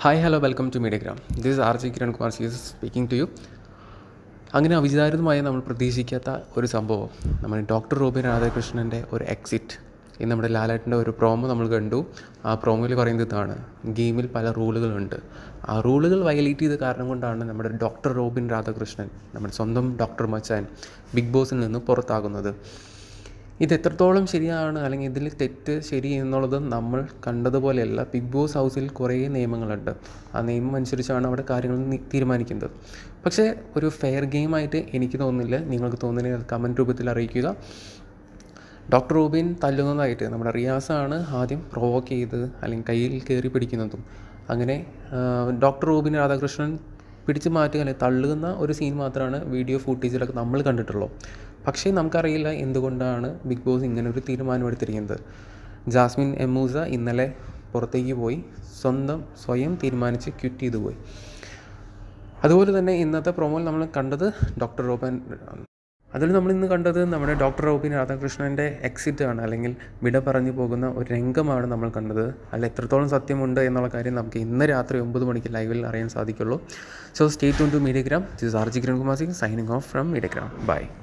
hi hello welcome to Mediagram this R G Kiran Kumar C speaking to you അങ്ങനെ അവിചാരിതമായി നമ്മൾ പ്രതീക്ഷിക്കാത്ത ഒരു സംഭവം നമ്മൾ ഡോക്ടർ റോബിൻ രാധാകൃഷ്ണൻ്റെ ഒരു എക്സിറ്റ് ഇന്ന് നമ്മുടെ ലാലേട്ടൻ്റെ ഒരു പ്രോമോ നമ്മൾ കണ്ടു ആ പ്രോമോയിൽ പറയുന്നത് ഇതാണ് ഗെയിമിൽ പല റൂളുകളുണ്ട് ആ റൂളുകൾ വയലേറ്റ് ചെയ്ത കാരണം കൊണ്ടാണ് നമ്മുടെ ഡോക്ടർ റോബിൻ രാധാകൃഷ്ണൻ നമ്മുടെ സ്വന്തം ഡോക്ടർ മച്ചാൻ ബിഗ് ബോസിൽ നിന്ന് പുറത്താകുന്നത് ഇത് എത്രത്തോളം ശരിയാണ് അല്ലെങ്കിൽ ഇതിൽ തെറ്റ് ശരി എന്നുള്ളത് നമ്മൾ കണ്ടതുപോലെയല്ല ബിഗ് ബോസ് ഹൗസിൽ കുറേ നിയമങ്ങളുണ്ട് ആ നിയമം അനുസരിച്ചാണ് അവിടെ കാര്യങ്ങൾ നി- തീരുമാനിക്കുന്നത് പക്ഷേ ഒരു ഫെയർ ഗെയിമായിട്ട് എനിക്ക് തോന്നുന്നില്ല നിങ്ങൾക്ക് തോന്നുന്നത് കമൻറ്റ് രൂപത്തിൽ അറിയിക്കുക ഡോക്ടർ റൂബിൻ തല്ലുന്നതായിട്ട് നമ്മുടെ റിയാസാണ് ആദ്യം പ്രൊവോക്ക് ചെയ്ത് അല്ലെങ്കിൽ കയ്യിൽ കയറി പിടിക്കുന്നതും അങ്ങനെ ഡോക്ടർ റൂബിൻ രാധാകൃഷ്ണൻ പിടിച്ചു മാറ്റുക അല്ലെങ്കിൽ തള്ളുന്ന ഒരു സീൻ മാത്രമാണ് വീഡിയോ ഫുട്ടേജിലൊക്കെ നമ്മൾ കണ്ടിട്ടുള്ളൂ പക്ഷേ നമുക്കറിയില്ല എന്തുകൊണ്ടാണ് ബിഗ് ബോസ് ഇങ്ങനെ ഒരു തീരുമാനമെടുത്തിരിക്കുന്നത് ജാസ്മിൻ എമ്മൂസ ഇന്നലെ പുറത്തേക്ക് പോയി സ്വന്തം സ്വയം തീരുമാനിച്ച് ക്വിറ്റ് ചെയ്തു പോയി അതുപോലെ തന്നെ ഇന്നത്തെ പ്രൊമോയിൽ നമ്മൾ കണ്ടത് ഡോക്ടർ റോബൻ അതിൽ നമ്മൾ ഇന്ന് കണ്ടത് നമ്മുടെ ഡോക്ടർ റോബിൻ രാധാകൃഷ്ണൻ്റെ എക്സിറ്റ് ആണ് അല്ലെങ്കിൽ വിട പറഞ്ഞു പോകുന്ന ഒരു രംഗമാണ് നമ്മൾ കണ്ടത് അതിൽ എത്രത്തോളം സത്യമുണ്ട് എന്നുള്ള കാര്യം നമുക്ക് ഇന്ന് രാത്രി ഒമ്പത് മണിക്ക് ലൈവിൽ അറിയാൻ സാധിക്കുള്ളൂ so stay tuned to Mediagram this R G Kiran Kumar Singh signing off from Mediagram by